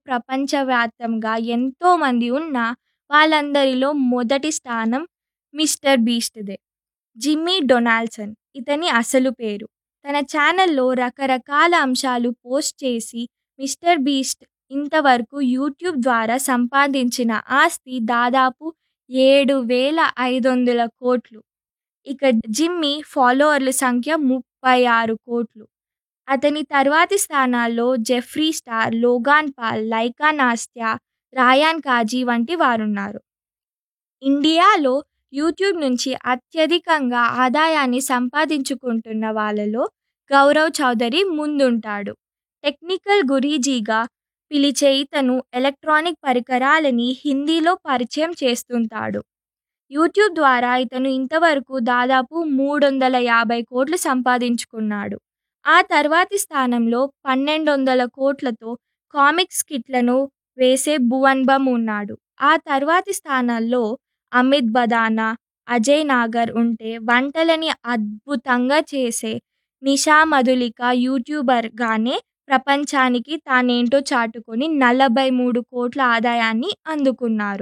ప్రపంచవ్యాప్తంగా ఎంతోమంది ఉన్నా వాళ్ళందరిలో మొదటి స్థానం మిస్టర్ బీస్ట్‌దే. జిమ్మీ డొనాల్డ్సన్ ఇతని అసలు పేరు. తన ఛానెల్‌లో రకరకాల అంశాలు పోస్ట్ చేసి మిస్టర్ బీస్ట్ ఇంతవరకు యూట్యూబ్ ద్వారా సంపాదించిన ఆస్తి దాదాపు ఏడు వేల ఐదొందల కోట్లు. ఇక జిమ్మీ ఫాలోవర్ల సంఖ్య ముప్పై ఆరు కోట్లు. అతని తర్వాతి స్థానాల్లో Jeffree Star, Logan Paul, Like Nastya, Ryan Kaji వంటి వారున్నారు. ఇండియాలో యూట్యూబ్ నుంచి అత్యధికంగా ఆదాయాన్ని సంపాదించుకుంటున్న వాళ్లలో గౌరవ్ చౌదరి ముందుంటాడు. టెక్నికల్ గురూజీగా పిలిచే ఇతను ఎలక్ట్రానిక్ పరికరాలని హిందీలో పరిచయం చేస్తుంటాడు. యూట్యూబ్ ద్వారా ఇతను ఇంతవరకు దాదాపు మూడొందల యాభై కోట్లు సంపాదించుకున్నాడు. ఆ తర్వాతి స్థానంలో పన్నెండొందల కోట్లతో కామిక్ స్కిట్లను వేసే భువన్ బమ్ ఉన్నాడు. ఆ తర్వాతి స్థానాల్లో అమిత్ భదానా, అజయ్ నాగర్ ఉంటే వంటలని అద్భుతంగా చేసే నిషా మధులిక యూట్యూబర్గానే ప్రపంచానికి తానేంటో చాటుకుని నలభై మూడు కోట్ల ఆదాయాన్ని అందుకున్నారు.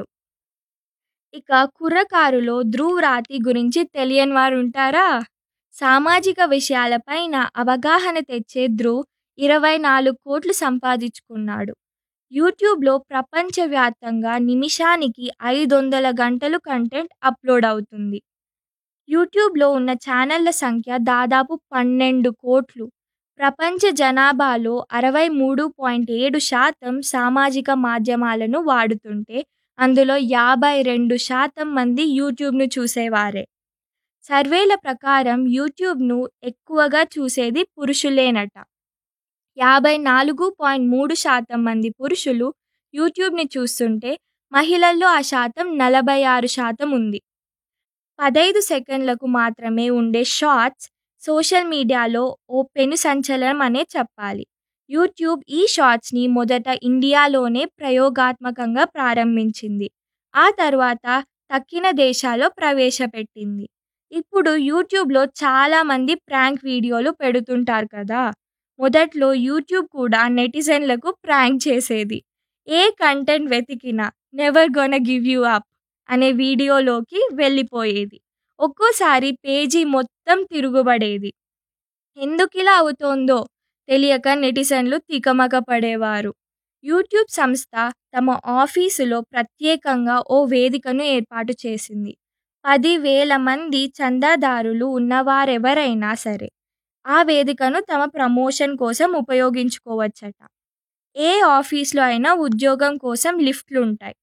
ఇక కుర్రకారులో ధ్రువ్ రాఠీ గురించి తెలియనివారుంటారా? సామాజిక విషయాలపైన అవగాహన తెచ్చే ధ్రువ్ ఇరవై నాలుగు కోట్లు సంపాదించుకున్నాడు. యూట్యూబ్లో ప్రపంచవ్యాప్తంగా నిమిషానికి ఐదొందల గంటలు కంటెంట్ అప్లోడ్ అవుతుంది. యూట్యూబ్లో ఉన్న ఛానెళ్ల సంఖ్య దాదాపు పన్నెండు కోట్లు. ప్రపంచ జనాభాలో అరవై మూడు పాయింట్ ఏడు శాతం సామాజిక మాధ్యమాలను వాడుతుంటే అందులో యాభై రెండు శాతం మంది యూట్యూబ్ను చూసేవారే. సర్వేల ప్రకారం యూట్యూబ్ను ఎక్కువగా చూసేది పురుషులేనట. యాభై నాలుగు పాయింట్ మూడు శాతం మంది పురుషులు యూట్యూబ్ని చూస్తుంటే మహిళల్లో ఆ శాతం నలభై ఆరు శాతం ఉంది. పదైదు సెకన్లకు మాత్రమే ఉండే షార్ట్స్ సోషల్ మీడియాలో ఓ పెను సంచలనం అనే చెప్పాలి. యూట్యూబ్ ఈ షార్ట్స్‌ని మొదట ఇండియాలోనే ప్రయోగాత్మకంగా ప్రారంభించింది. ఆ తర్వాత తక్కిన దేశాల్లో ప్రవేశపెట్టింది. ఇప్పుడు యూట్యూబ్లో చాలా మంది ప్రాంక్ వీడియోలు పెడుతుంటారు కదా! మొదట్లో యూట్యూబ్ కూడా నెటిజన్లకు ప్రాంక్ చేసేది. ఏ కంటెంట్ వెతికినా 'never gonna give you up' అనే వీడియోలోకి వెళ్లిపోయేది. ఒక్కోసారి పేజీ మొత్తం తిరగబడేది. ఎందుకిలా అవుతోందో తెలియక నెటిజన్లు తికమక పడేవారు. యూట్యూబ్ సంస్థ తమ ఆఫీసులో ప్రత్యేకంగా ఓ వేదికను ఏర్పాటు చేసింది. పది వేల మంది చందాదారులు ఉన్నవారెవరైనా సరే ఆ వేదికను తమ ప్రమోషన్ కోసం ఉపయోగించుకోవచ్చట. ఏ ఆఫీస్‌లో అయినా ఉద్యోగం కోసం లిఫ్ట్లుంటాయి.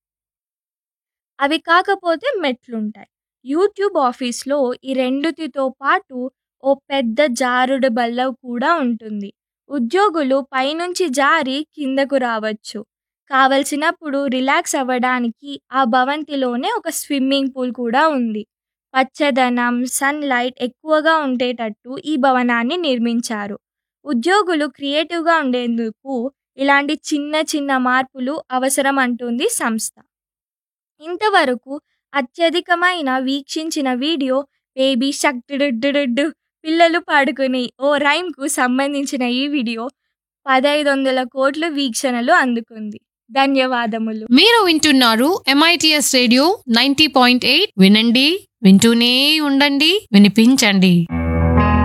అవి కాకపోతే మెట్లుంటాయి. యూట్యూబ్ ఆఫీస్‌లో ఈ రెండిటితో పాటు ఓ పెద్ద జారుడు బల్ల కూడా ఉంటుంది. ఉద్యోగులు పైనుంచి జారి కిందకు రావచ్చు. కావలసినప్పుడు రిలాక్స్ అవ్వడానికి ఆ భవంతిలోనే ఒక స్విమ్మింగ్ పూల్ కూడా ఉంది. పచ్చదనం, సన్ లైట్ ఎక్కువగా ఉండేటట్టు ఈ భవనాన్ని నిర్మించారు. ఉద్యోగులు క్రియేటివ్‌గా ఉండేందుకు ఇలాంటి చిన్న చిన్న మార్పులు అవసరమంటోంది సంస్థ. ఇంతవరకు అత్యధికమైన వీక్షించిన వీడియో 'బేబీ షార్క్ డుడుడుడుడు' పిల్లలు పాడుకునే ఓ రైమ్‌కు సంబంధించిన ఈ వీడియో పదైదొందల కోట్ల వీక్షణలు అందుకుంది. ధన్యవాదములు. మీరు వింటున్నారు MITS radio ninety point eight వినండి వింటూనే ఉండండి వినిపించండి